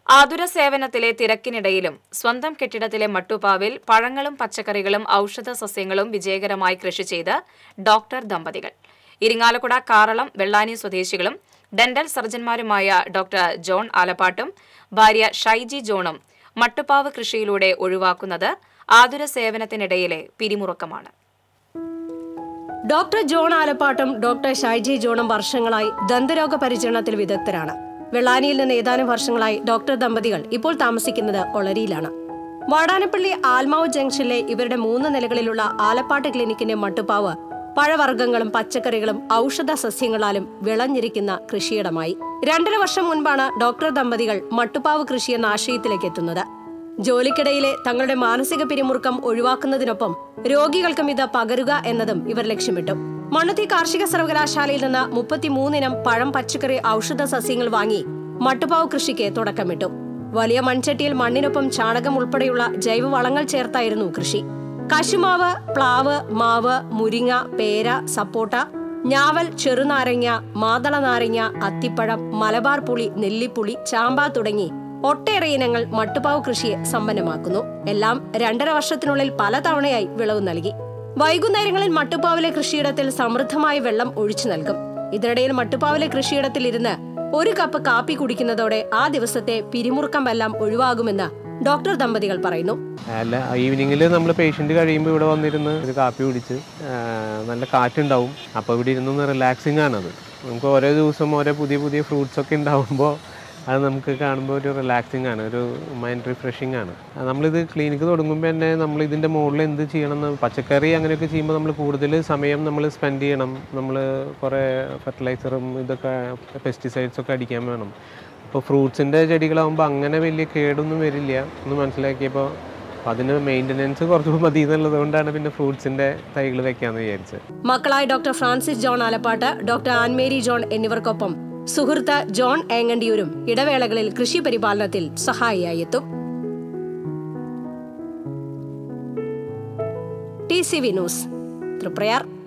ആതുര സേവനത്തിലെ തിരക്കിനിടയിലും സ്വന്തം കെട്ടിടത്തിലെ മട്ടുപാവിൽ പഴങ്ങളും പച്ചക്കറികളും ഔഷധ സസ്യങ്ങളും വിജയകരമായി കൃഷി ചെയ്ത് ഡോക്ടർ ദമ്പതികൾ ഇരിങ്ങാലക്കുട കാറളം വെള്ളാനി സ്വദേശികളും ഡെന്റൽ സർജന്മാരുമായ ഡോക്ടർ ജോൺ ആലപ്പാട്ടും ഭാര്യ ഷൈജി ജോണും മട്ടുപാവ് കൃഷിയിലൂടെ ഒഴിവാക്കുന്നത് ആതുര സേവനത്തിനിടയിലെ പിരിമുറുക്കമാണ് ഡോക്ടർ ജോൺ ആലപ്പാട്ടും ഡോക്ടർ ഷൈജി ജോണും വർഷങ്ങളായി ദന്തരോഗ പരിചരണത്തിൽ വിദഗ്ധരാണ് വെള്ളാനിയിൽ നിന്ന് ഏതാനും വർഷങ്ങളായി ഡോക്ടർ ദമ്പതികൾ ഇപ്പോൾ താമസിക്കുന്നത് ഒളരിയിലാണ് വാടാനപ്പള്ളി ആൽമാവ് ജംഗ്ഷനിലെ ഇവരുടെ മൂന്ന് നിലകളിലുള്ള ആലപ്പാട്ട് ക്ലിനിക്കിന്റെ മട്ടുപ്പാവ് പഴവർഗ്ഗങ്ങളും പച്ചക്കറികളും ഔഷധ സസ്യങ്ങളാലും വിളഞ്ഞിരിക്കുന്ന കൃഷിയിടമായി രണ്ടര വർഷം മുൻപാണ് ഡോക്ടർ ദമ്പതികൾ മട്ടുപ്പാവ് കൃഷി എന്ന ആശയത്തിലേക്ക് എത്തുന്നത് ജോലിക്കിടയിലെ തങ്ങളുടെ മാനസിക പിരിമുറുക്കം ഒഴിവാക്കുന്നതിനൊപ്പം രോഗികൾക്കും ഇത് പകരുക എന്നതും ഇവർ ലക്ഷ്യമിട്ടു മണ്ണുത്തി കാർഷിക സർവകലാശാലയിൽ നിന്ന് മുപ്പത്തിമൂന്നിനം പഴം പച്ചക്കറി ഔഷധ സസ്യങ്ങൾ വാങ്ങി മട്ടുപാവ് കൃഷിക്ക് തുടക്കമിട്ടു വലിയ മൺചട്ടിയിൽ മണ്ണിനൊപ്പം ചാണകം ഉൾപ്പെടെയുള്ള ജൈവവളങ്ങൾ ചേർത്തായിരുന്നു കൃഷി കശുമാവ് പ്ലാവ് മാവ് മുരിങ്ങ പേര സപ്പോട്ട ഞാവൽ ചെറുനാരങ്ങ മാതള നാരങ്ങ അത്തിപ്പഴം മലബാർ പുളി നെല്ലിപ്പുളി ചാമ്പ തുടങ്ങി ഒട്ടേറെ ഇനങ്ങൾ മട്ടുപാവ് കൃഷിയെ സമ്പന്നമാക്കുന്നു എല്ലാം രണ്ടര വർഷത്തിനുള്ളിൽ പലതവണയായി വിളവ് നൽകി വൈകുന്നേരങ്ങളിൽ മട്ടുപ്പാവിലെ കൃഷിയിടത്തിൽ സമൃദ്ധമായ വെള്ളം ഒഴിച്ചു നൽകും ഇതിനിടയിൽ മട്ടുപ്പാവിലെ കൃഷിയിടത്തിൽ ഇരുന്ന് ഒരു കപ്പ് കാപ്പി കുടിക്കുന്നതോടെ ആ ദിവസത്തെ പിരിമുറുക്കമെല്ലാം ഒഴിവാകുമെന്ന് ഡോക്ടർ ദമ്പതികൾ പറയുന്നു അല്ല ഈവനിങ്ങിൽ നമ്മൾ പേഷ്യൻ്റ് കഴിയുമ്പോൾ ഇവിടെ വന്നിരുന്ന് ഒരു കാപ്പി കുടിച്ച് ആ, നല്ല കാറ്റുണ്ടാവും അപ്പോൾ ഇവിടെ ഇരുന്നൊന്ന് റിലാക്സിങ് ആണത് നമുക്ക് ഓരോ ദിവസം ഓരോ പുതിയ പുതിയ ഫ്രൂട്ട്സ് ഒക്കെ ഉണ്ടാവുമ്പോൾ അത് നമുക്ക് കാണുമ്പോൾ ഒരു റിലാക്സിങ് ആണ് ഒരു മൈൻഡ് റിഫ്രഷിങ് ആണ് ആ, നമ്മളിത് ക്ലിനിക്ക് തുടങ്ങുമ്പോൾ തന്നെ നമ്മൾ ഇതിൻ്റെ മുകളിൽ എന്ത് ചെയ്യണം എന്ന് പച്ചക്കറി അങ്ങനെയൊക്കെ ചെയ്യുമ്പോൾ നമ്മൾ കൂടുതൽ സമയം നമ്മൾ സ്പെൻഡ് ചെയ്യണം നമ്മൾ കുറേ ഫെർട്ടിലൈസറും ഇതൊക്കെ പെസ്റ്റിസൈഡ്സ് ഒക്കെ അടിക്കാൻ വേണം അപ്പോൾ ഫ്രൂട്ട്സിൻ്റെ ചെടികളാകുമ്പോൾ അങ്ങനെ വലിയ കേടൊന്നും വരില്ല എന്ന് മനസ്സിലാക്കിയപ്പോൾ അപ്പോൾ അതിന് മെയിൻ്റനൻസ് കുറച്ചുകൂടി മതി എന്നുള്ളത് കൊണ്ടാണ് പിന്നെ ഫ്രൂട്ട്സിൻ്റെ തൈകൾ വെക്കാമെന്ന് വിചാരിച്ചത് മക്കളായ doctor Francis John Alappat doctor Annmarie John എന്നിവർക്കൊപ്പം സുഹൃത്ത് ജോൺ ഏങ്ങണ്ടിയൂരും ഇടവേളകളിൽ കൃഷി പരിപാലനത്തിൽ സഹായിയായി എത്തും T C V news Triprayar